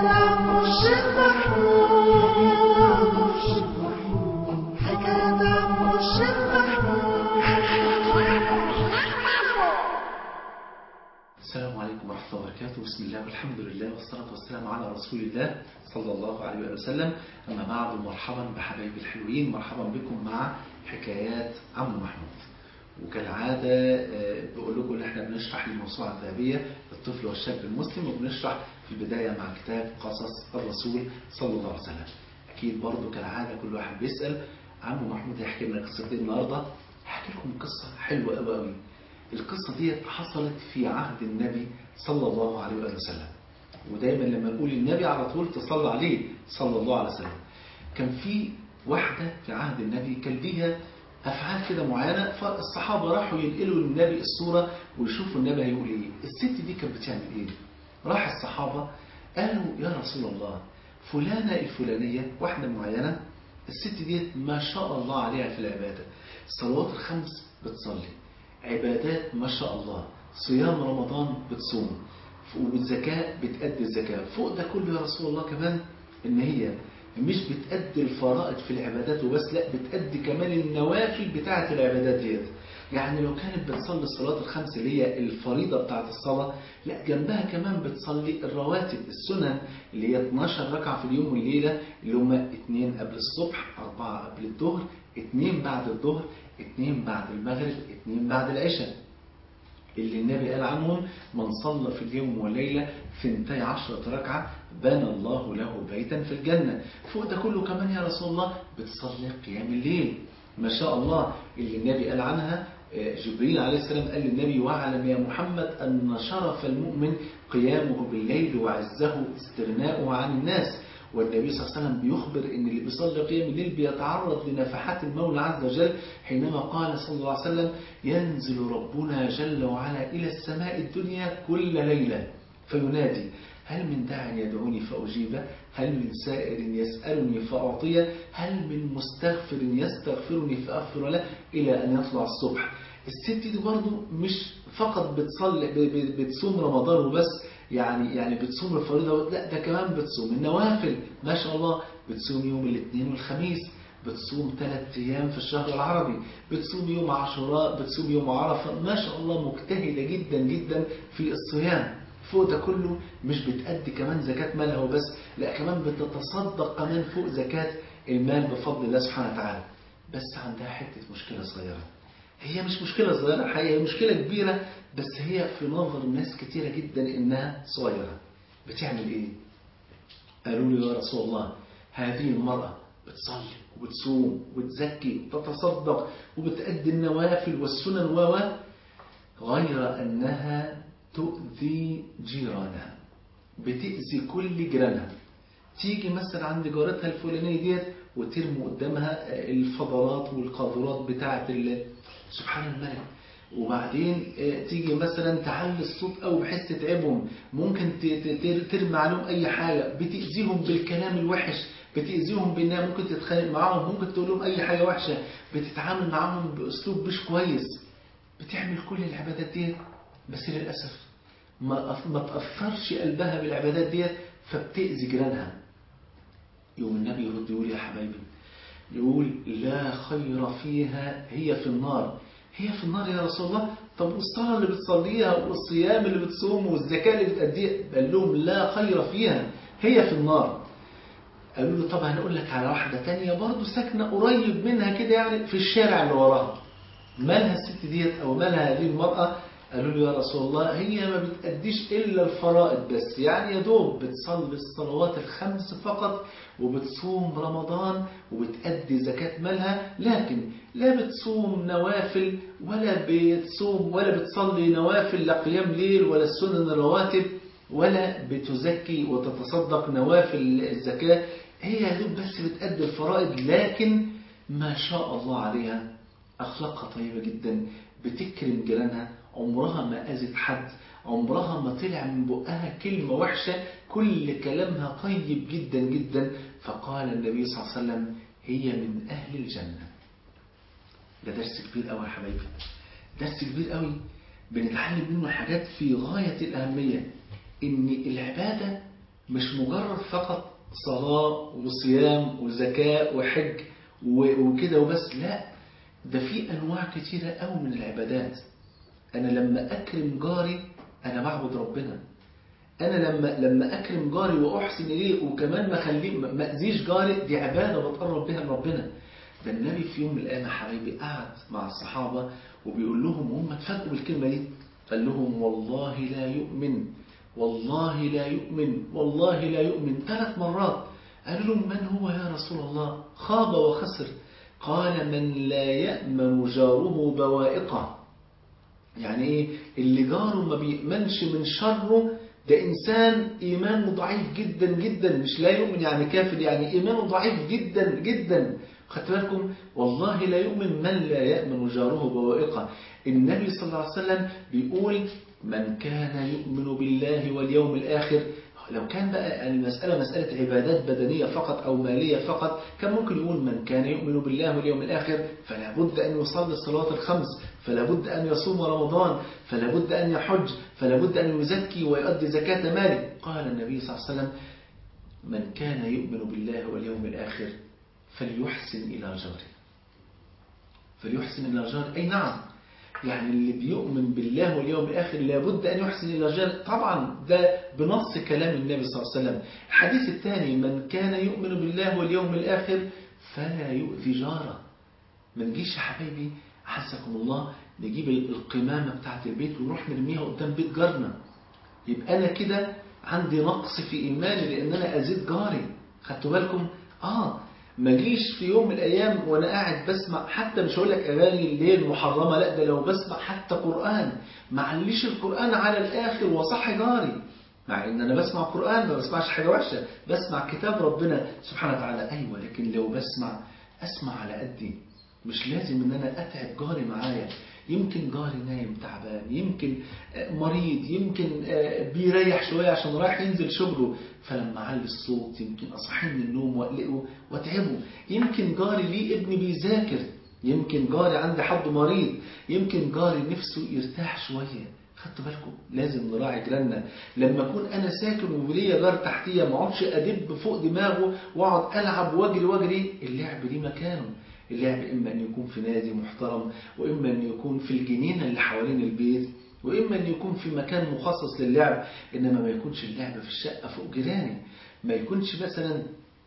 عمو الشيخ محمود حكاية عمو الشيخ محمود السلام عليكم ورحمة الله وبركاته بسم الله والحمد لله والصلاة والسلام على رسول الله صلى الله عليه وآله وسلم أما بعد مرحبا بحبايبي الحلوين مرحبا بكم مع حكايات عم محمود وكالعادة آه، بقول لكم ان احنا بنشرح الموسوعة الذهبية للطفل والشاب المسلم وبنشرح في البداية مع كتاب قصص الرسول صلى الله عليه وسلم أكيد برضو كالعادة كل واحد بيسأل عم محمود هيحكي لنا قصتين النهاردة هحكي لكم قصة حلوة قوي قوي القصة دي حصلت في عهد النبي صلى الله عليه وآله وسلم ودايما لما نقول النبي على طول تصلى عليه صلى الله عليه وسلم كان في واحدة في عهد النبي كان ليها أفعال كده معينة فالصحابة راحوا ينقلوا للنبي الصورة ويشوفوا النبي هيقول إيه الست دي كانت بتعمل إيه راح الصحابة قالوا يا رسول الله فلانة الفلانية واحدة معينة الست دي ما شاء الله عليها في العبادة الصلوات الخمس بتصلي عبادات ما شاء الله صيام رمضان بتصوم والزكاة بتأدي الزكاة فوق ده كله يا رسول الله كمان ان هي مش بتأدي الفرائض في العبادات وبس لا بتأدي كمان النوافل بتاعة العبادات ديت يعني لو كانت بتصلي الصلاة الخمس اللي هي الفريضة بتاعة الصلاة لا جنبها كمان بتصلي الرواتب السنن اللي هي 12 ركعة في اليوم والليلة اللي هم اتنين قبل الصبح أربعة قبل الظهر اتنين بعد الظهر اتنين بعد المغرب اتنين بعد العشاء اللي النبي قال عنهم من صلى في اليوم والليلة ثنتي عشرة ركعة بنى الله له بيتا في الجنة فوق ده كله كمان يا رسول الله بتصلي قيام الليل ما شاء الله اللي النبي قال عنها آه، جبريل عليه السلام قال للنبي واعلم يا محمد أن شرف المؤمن قيامه بالليل وعزه استغناؤه عن الناس والنبي صلى الله عليه وسلم بيخبر ان اللي بيصلي قيام الليل بيتعرض لنفحات المولى عز وجل حينما قال صلى الله عليه وسلم ينزل ربنا جل وعلا إلى السماء الدنيا كل ليلة فينادي هل من داع يدعوني فأجيبه هل من سائر يسألني فأعطيه هل من مستغفر يستغفرني فأغفر له إلى أن يطلع الصبح الست دي برضو مش فقط بتصلي ب- ب- بتصوم رمضان وبس يعني يعني بتصوم الفريضة لا ده كمان بتصوم النوافل ما شاء الله بتصوم يوم الاثنين والخميس بتصوم ثلاث أيام في الشهر العربي بتصوم يوم عاشوراء بتصوم يوم عرفة ما شاء الله مجتهدة جدا جدا في الصيام فوق ده كله مش بتأدي كمان زكاة مالها وبس لا كمان بتتصدق كمان فوق زكاة المال بفضل الله سبحانه وتعالى بس عندها حتة مشكلة صغيرة هي مش مشكلة صغيرة الحقيقة هي مشكلة كبيرة بس هي في نظر ناس كتيرة جدا إنها صغيرة بتعمل إيه؟ قالوا لي يا رسول الله هذه المرأة بتصلي وبتصوم وبتزكي وتتصدق وبتأدي النوافل والسنن و غير أنها تؤذي جيرانها بتأذي كل جيرانها تيجي مثلا عند جارتها الفلانية ديت وترمي قدامها الفضلات والقاذورات بتاعة ال- سبحان الملك وبعدين آه، تيجي مثلا تعلي الصوت أو بحيث تتعبهم ممكن ت- ت- ترمي عليهم أي حاجة بتأذيهم بالكلام الوحش بتأذيهم بأنها ممكن تتخانق معاهم ممكن تقول لهم أي حاجة وحشة بتتعامل معاهم بأسلوب مش كويس بتعمل كل العبادات دي بس للأسف ما أف- ما تأثرش قلبها بالعبادات ديت فبتأذي جيرانها يوم النبي يرد يقول يا حبايبي يقول لا خير فيها هي في النار هي في النار يا رسول الله طب والصلاة اللي بتصليها والصيام اللي بتصومه والزكاة اللي بتأديها قال لهم لا خير فيها هي في النار قالوا له طب هنقول لك على واحدة تانية برضه ساكنة قريب منها كده يعني في الشارع اللي وراها مالها الست ديت أو مالها هذه المرأة قالوا له يا رسول الله هي ما بتأديش إلا الفرائض بس يعني يا دوب بتصلي الصلوات الخمس فقط وبتصوم رمضان وبتأدي زكاة مالها لكن لا بتصوم نوافل ولا بتصوم ولا بتصلي نوافل لا قيام ليل ولا السنن الرواتب ولا بتزكي وتتصدق نوافل الزكاة هي يا دوب بس بتأدي الفرائض لكن ما شاء الله عليها أخلاقها طيبة جدا بتكرم جيرانها عمرها ما أذت حد عمرها ما طلع من بقها كلمة وحشة كل كلامها طيب جدا جدا فقال النبي صلى الله عليه وسلم هي من أهل الجنة ده درس كبير قوي يا حبايبي درس كبير قوي بنتعلم منه حاجات في غاية الأهمية إن العبادة مش مجرد فقط صلاة وصيام وزكاة وحج وكده وبس لا ده في أنواع كتيرة أوي من العبادات أنا لما أكرم جاري أنا بعبد ربنا أنا لما لما أكرم جاري وأحسن إليه وكمان ما أخليه ما أذيش جاري دي عبادة بتقرب بها لربنا ده النبي في يوم من الأيام يا حبايبي قعد مع الصحابة وبيقول لهم هم اتفاجئوا بالكلمة دي قال لهم والله لا يؤمن والله لا يؤمن والله لا يؤمن ثلاث مرات قالوا لهم من هو يا رسول الله خاب وخسر قال من لا يأمن جاره بوائقه يعني ايه اللي جاره ما بيأمنش من شره ده إنسان إيمانه ضعيف جدا جدا مش لا يؤمن يعني كافر يعني إيمانه ضعيف جدا جدا خدت بالكم والله لا يؤمن من لا يأمن جاره بوائقه النبي صلى الله عليه وسلم بيقول من كان يؤمن بالله واليوم الآخر لو كان بقى المسألة مسألة عبادات بدنية فقط أو مالية فقط كان ممكن يقول من كان يؤمن بالله واليوم الآخر فلا بد أن يصلي الصلاة الخمس فلا بد أن يصوم رمضان فلا بد أن يحج فلا بد أن يزكي ويؤدي زكاة ماله قال النبي صلى الله عليه وسلم من كان يؤمن بالله واليوم الآخر فليحسن إلى جاره فليحسن إلى جاره أي نعم يعني اللي بيؤمن بالله واليوم الآخر لابد أن يحسن إلى جاره طبعا ده بنص كلام النبي صلى الله عليه وسلم الحديث الثاني من كان يؤمن بالله واليوم الآخر فلا يؤذي جاره ما نجيش يا حبايبي حسكم الله نجيب القمامة بتاعت البيت ونروح نرميها قدام بيت جارنا يبقى أنا كده عندي نقص في إيماني لأن أنا أزيد جاري خدتوا بالكم؟ آه ما جيش في يوم من الأيام وأنا قاعد بسمع حتى مش هقول لك أغاني اللي هي المحرمة لا ده لو بسمع حتى قرآن ما عليش القرآن على الآخر وصح جاري مع ان انا بسمع قرآن ما بسمعش حاجة وحشة بسمع كتاب ربنا سبحانه وتعالى ايوه لكن لو بسمع اسمع على قدي مش لازم ان انا اتعب جاري معايا يمكن جاري نايم تعبان يمكن مريض يمكن بيريح شوية عشان رايح ينزل شغله فلما علي الصوت يمكن أصحيه من النوم وأقلقه وأتعبه يمكن جاري ليه ابني بيذاكر يمكن جاري عندي حد مريض يمكن جاري نفسه يرتاح شوية خدتوا بالكم لازم نراعي جيراننا لما اكون انا ساكن وليا جار تحتيه ما اقعدش ادب فوق دماغه واقعد العب واجري واجري اللعب ليه مكانه اللعب إما أن يكون في نادي محترم وإما أن يكون في الجنينة اللي حوالين البيت وإما أن يكون في مكان مخصص للعب إنما ما يكونش اللعب في الشقة فوق جيراني ما يكونش مثلا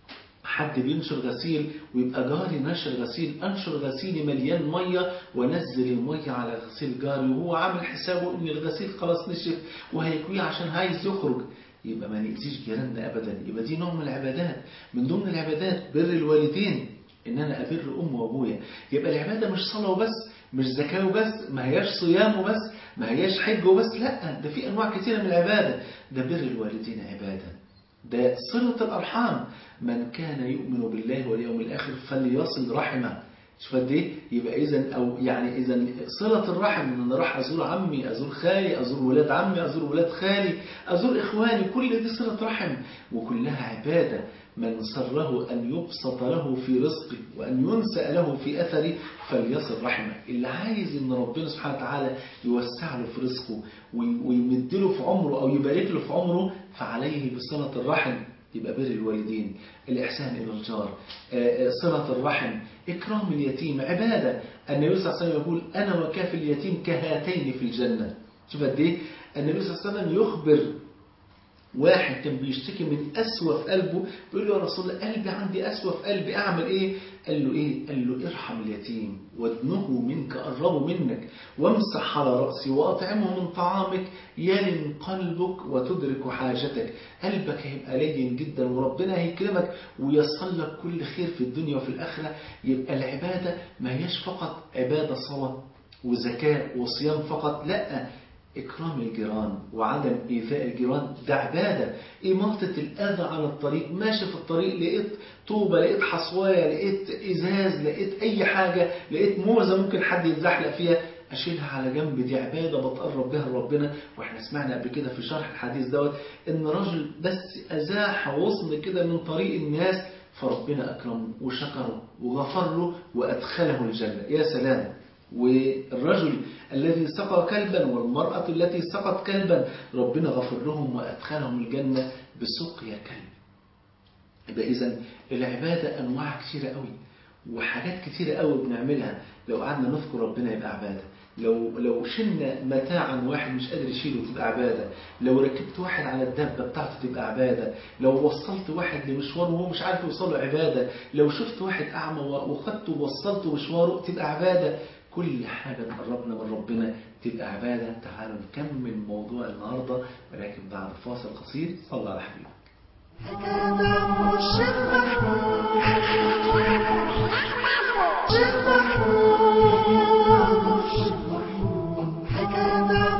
حد بينشر غسيل ويبقى جاري نشر غسيل انشر غسيلي مليان ميه وانزل الميه على غسيل جاري وهو عامل حسابه ان الغسيل خلاص نشف وهيكويه عشان عايز يخرج يبقى ما نأذيش جيراننا ابدا يبقى دي نوع من العبادات من ضمن العبادات بر الوالدين ان انا ابر ام وابويا يبقى العباده مش صلاه وبس مش زكاه وبس ما هياش صيام وبس ما هياش حج وبس لا ده في انواع كثيره من العباده ده بر الوالدين عباده ده صله الارحام من كان يؤمن بالله واليوم الاخر فليصل رحمه شوف قد ايه يبقى اذا او يعني اذا صله الرحم ان انا راح ازور عمي ازور خالي ازور ولاد عمي ازور ولاد خالي ازور اخواني كل دي صله رحم وكلها عباده من سره أن يبسط له في رزقه وأن ينسأ له في أثره فليصل رحمه اللي عايز أن ربنا سبحانه وتعالى يوسع له في رزقه ويمد له في عمره أو يبارك له في عمره فعليه بصلة الرحم يبقى بر الوالدين الإحسان إلى الجار صلة الرحم إكرام اليتيم عبادة النبي صلى الله عليه وسلم يقول أنا وكاف اليتيم كهاتين في الجنة شوف قد إيه النبي صلى الله عليه وسلم يخبر واحد كان بيشتكي من أسوأ في قلبه بيقول له يا رسول الله قلبي عندي أسوأ في قلبي أعمل إيه قال له إيه قال له ارحم اليتيم وادنه منك قربه منك وامسح على رأسي وأطعمه من طعامك يلن قلبك وتدرك حاجتك قلبك هيبقى لين جدا وربنا هيكرمك ويصل لك كل خير في الدنيا وفي الآخرة يبقى العبادة ما هيش فقط عبادة صلاة وزكاة وصيام فقط لا إكرام الجيران وعدم إيذاء الجيران ده عبادة إماطة الأذى عن الطريق ماشي في الطريق لقيت طوبة لقيت حصواية لقيت إزاز لقيت أي حاجة لقيت موزة ممكن حد يتزحلق فيها أشيلها على جنب دي عبادة بتقرب بها لربنا وإحنا سمعنا قبل كده في شرح الحديث دوت إن رجل بس أزاح غصن كده من طريق الناس فربنا أكرمه وشكره وغفر له وأدخله الجنة يا سلام والرجل الذي سقى كلبا والمرأة التي سقت كلبا ربنا غفر لهم وأدخلهم الجنة بسقيا كلب يبقى إذا العبادة أنواع كثيرة قوي وحاجات كثيرة قوي بنعملها لو قعدنا نذكر ربنا يبقى عبادة لو لو شلنا متاعا واحد مش قادر يشيله تبقى عبادة لو ركبت واحد على الدابة بتاعته تبقى عبادة لو وصلت واحد لمشوار وهو مش عارف يوصله عبادة لو شفت واحد أعمى وخدته ووصلته مشواره تبقى عبادة كل حاجة تقربنا من ربنا تبقى عبادة تعالوا نكمل موضوع النهاردة ولكن بعد فاصل قصير صلى على حبيبك هكذا مشبح هكذا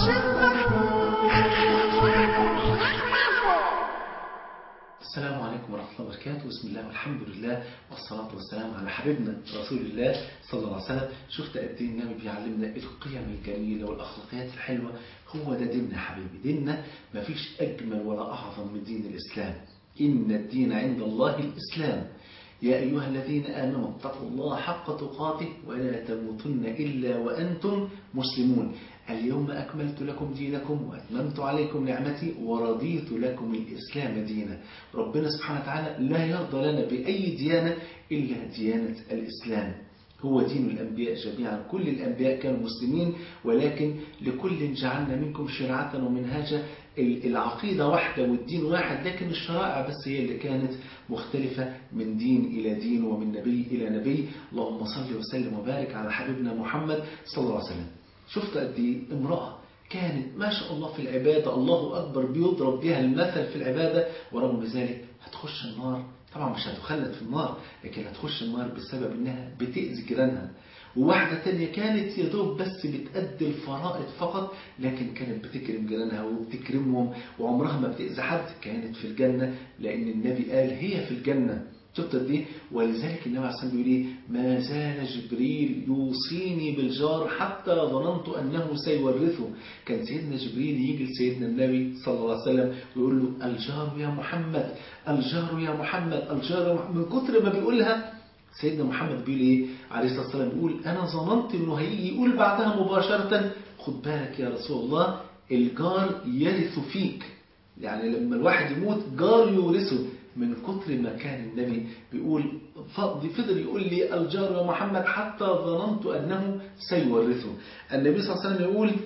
السلام عليكم ورحمة الله وبركاته بسم الله والحمد لله والصلاة والسلام على حبيبنا رسول الله صلى الله عليه وسلم شفت قد ايه النبي بيعلمنا القيم الجميلة والأخلاقيات الحلوة هو ده ديننا يا حبيبي ديننا مفيش أجمل ولا أعظم من دين الإسلام إن الدين عند الله الإسلام يا أيها الذين آمنوا اتقوا الله حق تقاته ولا تموتن إلا وأنتم مسلمون اليوم أكملت لكم دينكم وأتممت عليكم نعمتي ورضيت لكم الإسلام دينا ربنا سبحانه وتعالى لا يرضى لنا بأي ديانة إلا ديانة الإسلام هو دين الأنبياء جميعا كل الأنبياء كانوا مسلمين ولكن لكل جعلنا منكم شرعة ومنهاجا العقيدة واحدة والدين واحد لكن الشرائع بس هي اللي كانت مختلفة من دين إلى دين ومن نبي إلى نبي اللهم صل وسلم وبارك على حبيبنا محمد صلى الله عليه وسلم شفت قد ايه امرأة كانت ما شاء الله في العبادة الله أكبر بيضرب بها المثل في العبادة ورغم ذلك هتخش النار طبعا مش هتخلد في النار لكن هتخش النار بسبب انها بتأذي جيرانها وواحدة تانية كانت يا دوب بس بتأدي الفرائض فقط لكن كانت بتكرم جيرانها وبتكرمهم وعمرها ما بتأذي حد كانت في الجنة لأن النبي قال هي في الجنة شفت دي ولذلك النبي عليه الصلاه والسلام بيقول ايه ما زال جبريل يوصيني بالجار حتى ظننت انه سيورثه كان سيدنا جبريل يجي لسيدنا النبي صلى الله عليه وسلم ويقول له الجار يا محمد الجار يا محمد الجار يا محمد من كتر ما بيقولها سيدنا محمد بيقول ايه عليه الصلاه والسلام بيقول انا ظننت انه هيجي يقول بعدها مباشره خد بالك يا رسول الله الجار يرث فيك يعني لما الواحد يموت جار يورثه من كتر ما كان النبي بيقول فضل يقول لي الجار يا محمد حتى ظننت أنه سيورثه النبي صلى الله عليه وسلم يقول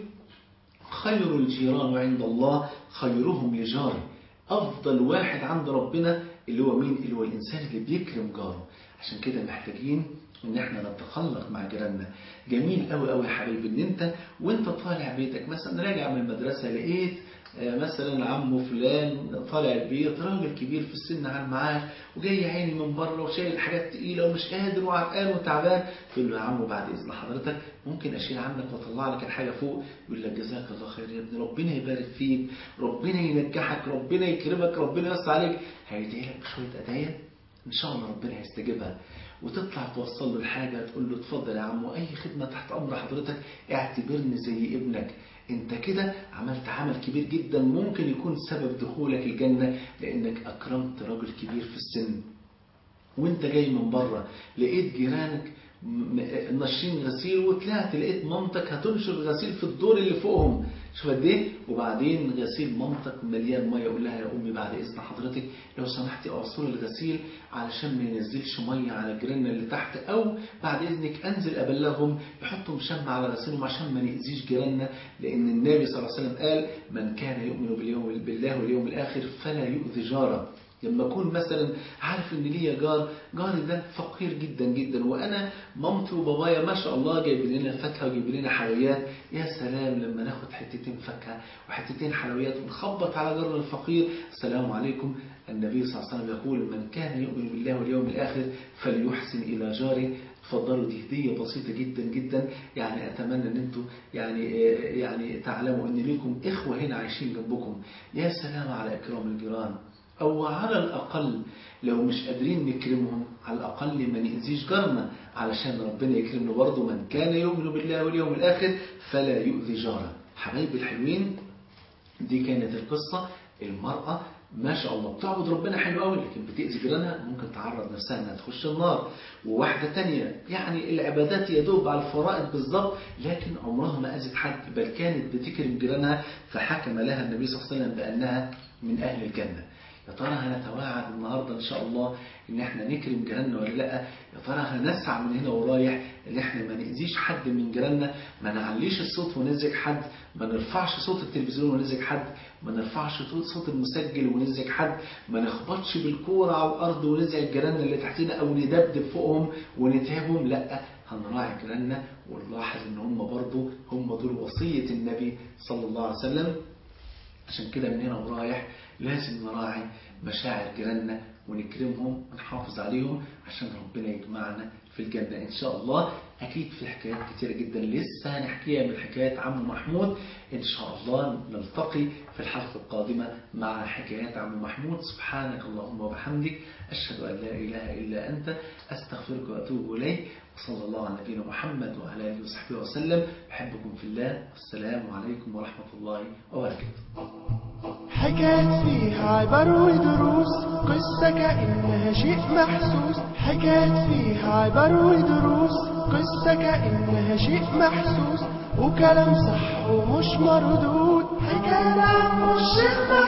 خير الجيران عند الله خيرهم لجاره أفضل واحد عند ربنا اللي هو مين اللي هو الإنسان اللي بيكرم جاره عشان كده محتاجين ان احنا نتخلق مع جيراننا جميل قوي قوي يا حبيبي ان انت وانت طالع بيتك مثلا راجع من المدرسه لقيت مثلا عمه فلان طالع البيت راجل كبير في السن على المعاش وجاي عيني من بره وشايل حاجات تقيله ومش قادر وعرقان وتعبان تقول له يا عمو بعد اذن حضرتك ممكن اشيل عنك واطلع لك الحاجه فوق يقول لك جزاك الله خير يا ابني ربنا يبارك فيك ربنا ينجحك ربنا يكرمك ربنا يوسع عليك هيدعي لك بشويه ادعيه ان شاء الله ربنا هيستجيبها وتطلع توصل له الحاجة تقول له اتفضل يا عمو أي خدمة تحت أمر حضرتك اعتبرني زي ابنك انت كده عملت عمل كبير جدا ممكن يكون سبب دخولك الجنة لأنك أكرمت راجل كبير في السن وانت جاي من بره لقيت جيرانك ناشرين غسيل وطلعت لقيت مامتك هتنشر غسيل في الدور اللي فوقهم شوف قد ايه وبعدين غسيل مامتك مليان ميه اقول لها يا امي بعد اذن حضرتك لو سمحتي اوصل الغسيل علشان ما ينزلش ميه على جيراننا اللي تحت او بعد اذنك انزل ابلغهم يحطوا مشمع على غسيلهم عشان ما ناذيش جيراننا لان النبي صلى الله عليه وسلم قال من كان يؤمن باليوم بالله واليوم الاخر فلا يؤذي جاره لما أكون مثلا عارف إن ليا جار جاري ده فقير جدا جدا وأنا مامتي وبابايا ما شاء الله جايب لنا فاكهة وجايب لنا حلويات يا سلام لما ناخد حتتين فاكهة وحتتين حلويات ونخبط على جارنا الفقير السلام عليكم النبي صلى الله عليه وسلم يقول من كان يؤمن بالله واليوم الآخر فليحسن إلى جاره تفضلوا دي هدية بسيطة جدا جدا يعني أتمنى أن أنتم يعني يعني تعلموا أن ليكم إخوة هنا عايشين جنبكم يا سلام على إكرام الجيران أو على الأقل لو مش قادرين نكرمهم على الأقل ما نأذيش جارنا علشان ربنا يكرمنا برضه من كان يؤمن بالله واليوم الآخر فلا يؤذي جاره حبايبي الحلوين دي كانت القصة المرأة ما شاء الله بتعبد ربنا حلو قوي لكن بتأذي جيرانها ممكن تعرض نفسها انها تخش النار وواحدة تانية يعني العبادات يدوب على الفرائض بالظبط لكن عمرها ما أذت حد بل كانت بتكرم جيرانها فحكم لها النبي صلى الله عليه وسلم بأنها من أهل الجنة يا ترى هنتواعد النهاردة إن شاء الله إن إحنا نكرم جيراننا ولا لأ يا ترى هنسعى من هنا ورايح إن إحنا ما نأذيش حد من جيراننا ما نعليش الصوت ونزعج حد ما نرفعش صوت التلفزيون ونزعج حد ما نرفعش صوت المسجل ونزعج حد ما نخبطش بالكورة على الأرض ونزعج جيراننا اللي تحتنا أو ندبدب فوقهم ونتعبهم لأ هنراعي جيراننا ونلاحظ إن هم برضه هم دول وصية النبي صلى الله عليه وسلم عشان كده من هنا ورايح لازم نراعي مشاعر جيراننا ونكرمهم ونحافظ عليهم عشان ربنا يجمعنا في الجنة إن شاء الله أكيد في حكايات كتيرة جدا لسه هنحكيها من حكايات عم محمود إن شاء الله نلتقي في الحلقة القادمة مع حكايات عم محمود سبحانك اللهم وبحمدك أشهد أن لا إله إلا أنت أستغفرك وأتوب إليك وصلى الله على نبينا محمد وعلى آله وصحبه وسلم بحبكم في الله والسلام عليكم ورحمة الله وبركاته حكايات فيها عبر ودروس قصة كأنها شيء محسوس حكايات فيها عبر ودروس قصة كأنها شيء محسوس وكلام صح ومش مردود حكاية عن الشيخ